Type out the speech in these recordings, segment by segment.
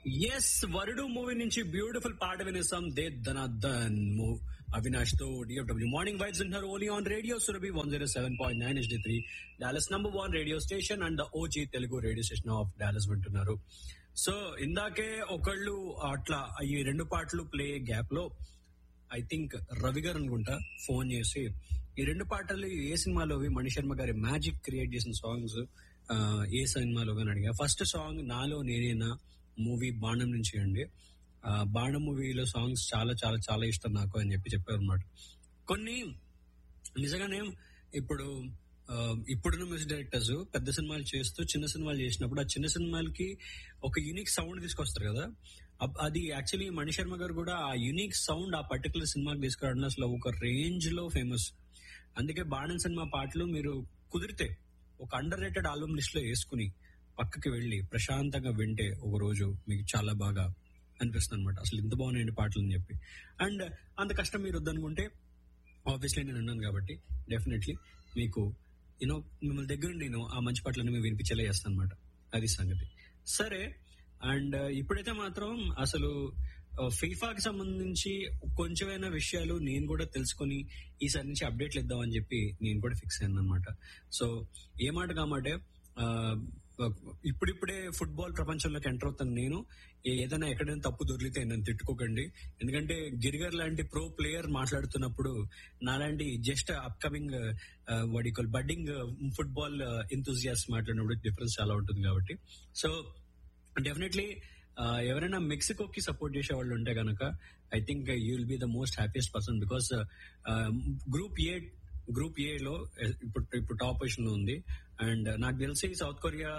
yes వరుడు movie నుంచి beautiful పాట వినేసాం దే ధనాధన్ అవినాష్ తో డిఎఫ్డబ్ల్యూ మార్నింగ్ వైబ్స్ ఉంటున్నారు only on radio Surabhi one zero seven point nine HD three Dallas number one radio station and OG Telugu radio station of Dallas వింటున్నారు so ఇందాకే ఒకళ్ళు అట్లా ఈ రెండు పాటలు ప్లే గ్యాప్ లో ఐ థింక్ రవి గారు అనుకుంటా ఫోన్ చేసి ఈ రెండు పాటలు ఏ సినిమాలోవి మణిశర్మ గారి మ్యాజిక్ క్రియేట్ చేసిన సాంగ్స్ ఏ సినిమాలోవి అని అడిగా ఫస్ట్ సాంగ్ నాలో నేనేనా మూవీ బాణం నుంచి అండి ఆ, బాణం మూవీలో సాంగ్స్ చాలా చాలా చాలా ఇష్టం నాకు అని చెప్పి చెప్పారు అనమాట కొన్ని నిజంగానే ఇప్పుడు ఆ, ఇప్పుడున్న మ్యూజిక్ డైరెక్టర్స్ పెద్ద సినిమాలు చేస్తూ చిన్న సినిమాలు చేసినప్పుడు ఆ చిన్న సినిమాలకి ఒక యూనిక్ సౌండ్ తీసుకొస్తారు కదా అబ్- అది యాక్చువల్లీ మణిశర్మ గారు కూడా ఆ యూనిక్ సౌండ్ ఆ పర్టికులర్ సినిమాకి తీసుకురావడం అసలు ఒక రేంజ్ లో ఫేమస్ అందుకే బాణం సినిమా పాటలు మీరు కుదిరితే ఒక అండర్ రేటెడ్ ఆల్బమ్ లిస్ట్ లో వేసుకుని పక్కకి వెళ్ళి ప్రశాంతంగా వింటే ఒక రోజు మీకు చాలా బాగా అనిపిస్తుంది అనమాట అసలు ఇంత బాగున్నాయండి పాటలు అని చెప్పి అండ్ అంత కష్టం మీరు వద్దనుకుంటే ఆబ్వియస్లీ నేను ఉన్నాను కాబట్టి డెఫినెట్లీ మీకు యూనో మిమ్మల్ని దగ్గర నేను ఆ మంచి పాటలను మేము వినిపించేలా చేస్తాను అనమాట అది సంగతి సరే అండ్ ఇప్పుడైతే మాత్రం అసలు ఫీఫాకి సంబంధించి కొంచెమైనా విషయాలు నేను కూడా తెలుసుకొని ఈసారి నుంచి అప్డేట్లు ఇద్దామని చెప్పి నేను కూడా ఫిక్స్ అయ్యాను అనమాట సో ఏ మాట కామాటే ఆ, ఇప్పుడిప్పుడే ఫుట్బాల్ ప్రపంచంలోకి ఎంటర్ అవుతాను నేను ఏ- ఏదైనా ఎక్కడైనా తప్పు దొరికితే నన్ను తిట్టుకోకండి ఎందుకంటే గిరిగర్ లాంటి ప్రో ప్లేయర్ మాట్లాడుతున్నప్పుడు నాలాంటి జస్ట్ అప్కమింగ్ వడికల్ బడ్డింగ్ ఫుట్బాల్ ఎంతూజియాస్ మాట్లాడినప్పుడు డిఫరెన్స్ చాలా ఉంటుంది కాబట్టి సో డెఫినెట్లీ ఎవరైనా మెక్సికోకి సపోర్ట్ చేసే వాళ్ళు ఉంటే కనుక I think you will be the most happiest person because group A group A లో uh, ఇప్పుడు ఇప్పుడు టాప్ పొజిషన్ లో ఉంది అండ్ నాకు తెలిసి సౌత్ కొరియా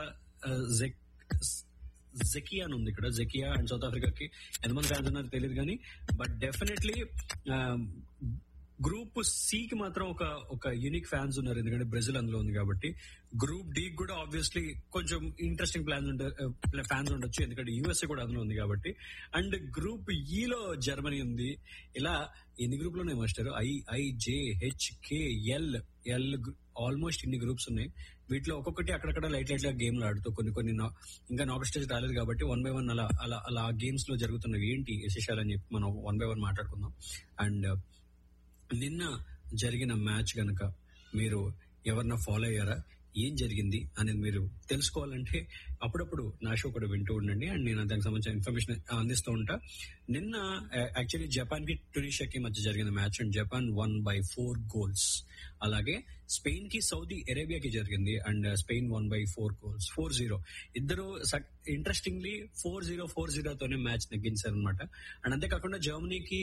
జకియా అని ఉంది ఇక్కడ జకియా అండ్ సౌత్ ఆఫ్రికాకి ఎంతమంది ఫ్యాన్స్ ఉన్నారో తెలియదు కానీ బట్ డెఫినెట్లీ గ్రూప్ సి కి మాత్రం ఒక ఒక యూనిక్ ఫ్యాన్స్ ఉన్నారు ఎందుకంటే బ్రెజిల్ అందులో ఉంది కాబట్టి గ్రూప్ డి కూడా ఆబ్వియస్లీ కొంచెం ఇంట్రెస్టింగ్ ప్లాన్స్ ఉంటే ఫ్యాన్స్ ఉండొచ్చు ఎందుకంటే యుఎస్ఏ కూడా అందులో ఉంది కాబట్టి అండ్ గ్రూప్ ఈ లో జర్మనీ ఉంది ఇలా ఎన్ని గ్రూప్ లోనే మాస్టర్ I I J H K L L almost ఇన్ని గ్రూప్స్ ఉన్నాయి వీటిలో ఒక్కొక్కటి అక్కడక్కడ లైట్ లైట్ గా గేమ్లు ఆడుతూ కొన్ని కొన్ని నా- ఇంకా నాక్ స్టేజ్ రాలేదు కాబట్టి వన్ బై వన్ అలా అలా అలా గేమ్స్ లో జరుగుతున్నవి ఏంటి విశేషాలు అని చెప్పి మనం వన్ బై వన్ మాట్లాడుకుందాం అండ్ నిన్న జరిగిన మ్యాచ్ గనక మీరు ఎవరన్నా ఫాలో అయ్యారా ఏం జరిగింది అనేది మీరు తెలుసుకోవాలంటే అప్పుడప్పుడు నా షో కూడా వింటూ ఉండండి అండ్ నేను దానికి సంబంధించిన ఇన్ఫర్మేషన్ అందిస్తూ ఉంటా నిన్న యాక్చువల్లీ జపాన్ కి టునీషియాకి మధ్య జరిగిన match and Japan won by four goals అలాగే స్పెయిన్ కి సౌదీ అరేబియాకి జరిగింది and Spain won by four goals four zero ఇద్దరు ఇంట్రెస్టింగ్లీ ఫోర్ జీరో ఫోర్ జీరోతోనే మ్యాచ్ నెగ్గించారు అనమాట అండ్ అంతేకాకుండా జర్మనీకి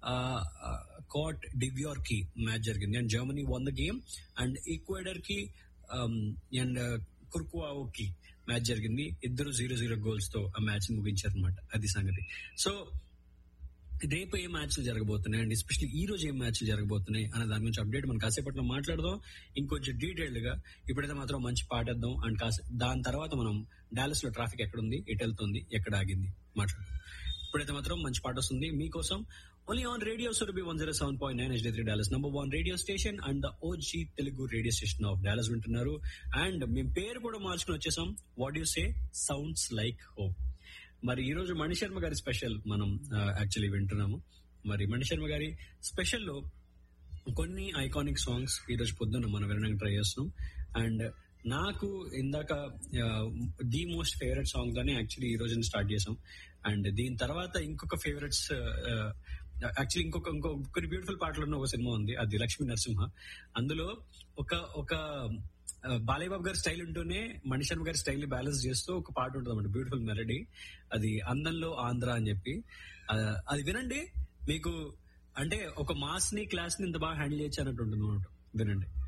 కాట్ డివ్యూర్ కి మ్యాచ్ జరిగింది and Germany won the game and Ecuador కి అండ్ కుర్కువాఓ కి మ్యాచ్ జరిగింది ఇద్దరు జీరో జీరో గోల్స్ తో ఆ మ్యాచ్ ముగించారు అనమాట అది సంగతి సో రేపు ఏ మ్యాచ్లు జరగబోతున్నాయి అండ్ ఎస్పెషల్లీ ఈ రోజు ఏం మ్యాచ్లు జరగబోతున్నాయి అనే దాని గురించి అప్డేట్ మనం కాసేపట్లో మాట్లాడదాం ఇంకొంచెం డీటెయిల్డ్ గా ఇప్పుడైతే మాత్రం మంచి పాటేద్దాం అండ్ కాసే దాని తర్వాత మనం డాలస్ లో ట్రాఫిక్ ఎక్కడ ఉంది ఎటు వెళ్తుంది ఎక్కడ ఆగింది మాట్లాడదాం ఇప్పుడైతే మాత్రం మంచి పాట వస్తుంది మీకోసం only on radio Surabhi one zero seven point nine HD three Dallas number one radio station and the OG Telugu radio station of Dallas వింటున్నారు అండ్ మేము పేరు కూడా మార్చుకుని వచ్చేసాం what you say sounds like hope మరి ఈ రోజు మణిశర్మ గారి స్పెషల్ మనం యాక్చువల్లీ వింటున్నాము మరి మణిశర్మ గారి స్పెషల్ లో కొన్ని ఐకానిక్ సాంగ్స్ ఈ రోజు పొద్దున్న మనం వినడానికి ట్రై చేస్తున్నాం అండ్ నాకు ఇందాక ది మోస్ట్ ఫేవరెట్ సాంగ్ గానే యాక్చువల్లీ ఈ రోజు స్టార్ట్ చేసాం అండ్ దీని తర్వాత ఇంకొక ఫేవరెట్స్ యాక్చువల్లీ ఇంకొక ఇంకో కొన్ని బ్యూటిఫుల్ పాటలు ఉన్న ఒక సినిమా ఉంది అది లక్ష్మీ నరసింహ అందులో ఒక ఒక ఆ, బాలయ్య బాబు గారి స్టైల్ ఉంటూనే మణిశర్మ గారి స్టైల్ ని బ్యాలెన్స్ చేస్తూ ఒక పాట ఉంటుంది అన్నమాట బ్యూటిఫుల్ మెలడీ అది అందంలో ఆంధ్ర అని చెప్పి ఆ, అది వినండి మీకు అంటే ఒక మాస్ ని క్లాస్ ని ఇంత బాగా హ్యాండిల్ చేయొచ్చు అన్నట్టు ఉంటుంది అన్నమాట వినండి